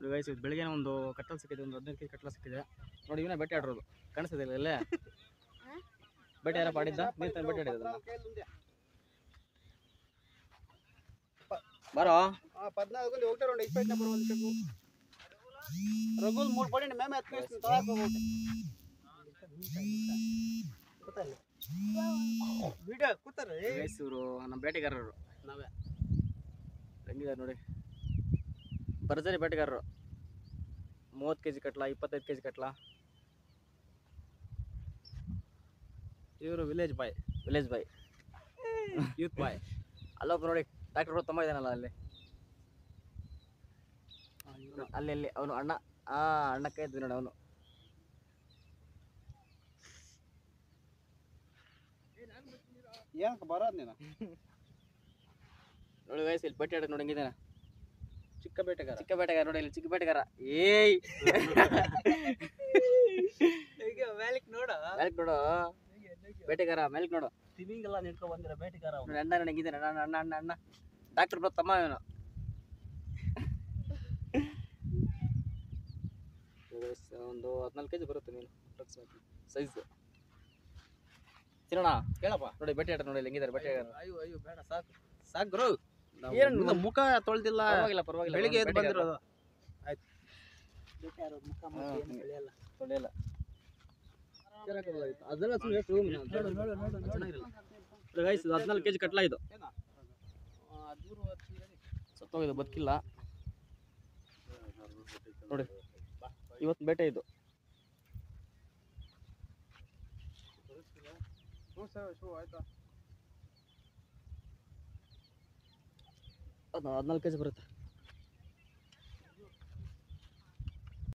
Guys ಇದು ಬೆಳಿಗ್ಗೆ ಒಂದು ಕಟ್ಟಲ್ ಸಿಕ್ಕಿದೆ ಒಂದು ಹದಿನೈದು ಕೆ ಜಿ ಕಟ್ಟಲ ಸಿಕ್ಕಿದೆ ನೋಡಿ ಇವನೇ ಬೇಟೆ ಆಡಿರೋದು ಕಾಣಿಸ್ತಿದೆ ಇಲ್ಲೇ ಬೇಟೆ ಯಾರಪ್ಪ ಆಡಿದ್ದ ನೀರು ತಂದು ಬೇಟೆ ಆಡಿದ ಬಾರೋ పద్నాలుగు ఒకటి రెండు ఇప్పటి నెంబర్ వాళ్ళు చెప్పు రఘుల్ మూడు పడండి మేమే ఎత్తుకేస్తుంది వీడియో కూతారు ಗೈಸ್ ಇವರು ನಮ್ಮ ಬೇಟೆಗಾರರು ನಾವೇ ಹೆಂಗಿದ್ದಾರೆ ನೋಡಿ ಭರ್ಜರಿ ಬೇಟೆಗಾರರು ಮೂವತ್ತು ಕೆ ಜಿ ಕಟ್ಲ ಇಪ್ಪತ್ತೈದು ಕೆ ಜಿ ಕಟ್ಲ ಇವರು village boy village boy youth boy ಅಲ್ಲೊಬ್ಬ ನೋಡಿ ಡಾಕ್ಟರ್ ತಮ್ಮ ಇದ್ದಾನಲ್ಲ ಅಲ್ಲಿ ಅಲ್ಲಿ ಅಲ್ಲಿ ಅವನು ಅಣ್ಣ ಆ ಅಣ್ಣ ಕೈ ಇದ್ವಿ ನೋಡಿ ಅವನು ಏನಕ್ಕೆ ಬರೋದು ನೀನು ನೋಡಿ ವಯಸ್ಸು ಇಲ್ಲಿ ಬೇಟೆ ಆಡೋದು ನೋಡಿ ಹೆಂಗಿದ್ದಾನೆ ಚಿಕ್ಕ ಬೇಟೆಗಾರ ಚಿಕ್ಕ ಬೇಟೆಗಾರ ನೋಡಿ ಇಲ್ಲಿ ಚಿಕ್ಕ ಬೇಟೆಗಾರ ಏಯ್ ಈಗ ಮೇಲಕ್ಕೆ ನೋಡ ಮೆಲ್ಕ್ ನೋಡು ಬೇಟೆಗಾರ ಮೆಲ್ಕ್ ನೋಡು ತಿಮಿಂಗೆಲ್ಲ ನಿಂತ್ಕೊ ಬಂದಿರ ಬೇಟೆಗಾರ ನೋಡಿ ಅಣ್ಣ ನೋಡಿ ಹೆಂಗಿದ್ದಾನೆ ಅಣ್ಣ ಅಣ್ಣ ಅಣ್ಣ ಅಣ್ಣ ಡಾಕ್ಟರ್ ಬರೋ ತಮ್ಮ ಇವನು ಒಂದು ಹದಿನಾಲ್ಕು ಕೆ ಜಿ ಬರುತ್ತೆ ನೀನು ಸೈಜ್ ತಿನ್ನೋಣ ಕೇಳಪ್ಪ ನೋಡಿ ಬೇಟೆ ಆಟ ನೋಡಿ ಇಲ್ಲಿ ಹೆಂಗಿದ್ದಾರೆ ಬೇಟೆ ಅಯ್ಯೋ ಅಯ್ಯೋ ಬೇಡ ಸಾಕು ಸಾಕು ಗುರು ಏನ್ ಇದು ಮುಖ ತೊಳ್ದಿಲ್ಲ ಪರವಾಗಿಲ್ಲ ಪರವಾಗಿಲ್ಲ ಬೆಳಿಗ್ಗೆ ಎದ್ದು ಬೇಟೆಗಾರ. ಬಂದಿರೋದು ಆಯ್ತು ಹಾ, ತೊಳೆಯಲ್ಲ ಅದೆಲ್ಲ ಗೈಸ್ ಹದಿನಾಲ್ಕು ಕೆ ಜಿ ಕಟ್ಲ ಇದು ಸತ್ತೋಗಿದೆ ಬದುಕಿಲ್ಲ ನೋಡಿ ಇವತ್ತು ಬೇಟೆ ಇದು ಅದು ಹದಿನಾಲ್ಕು ಕೆ ಜಿ ಬರುತ್ತೆ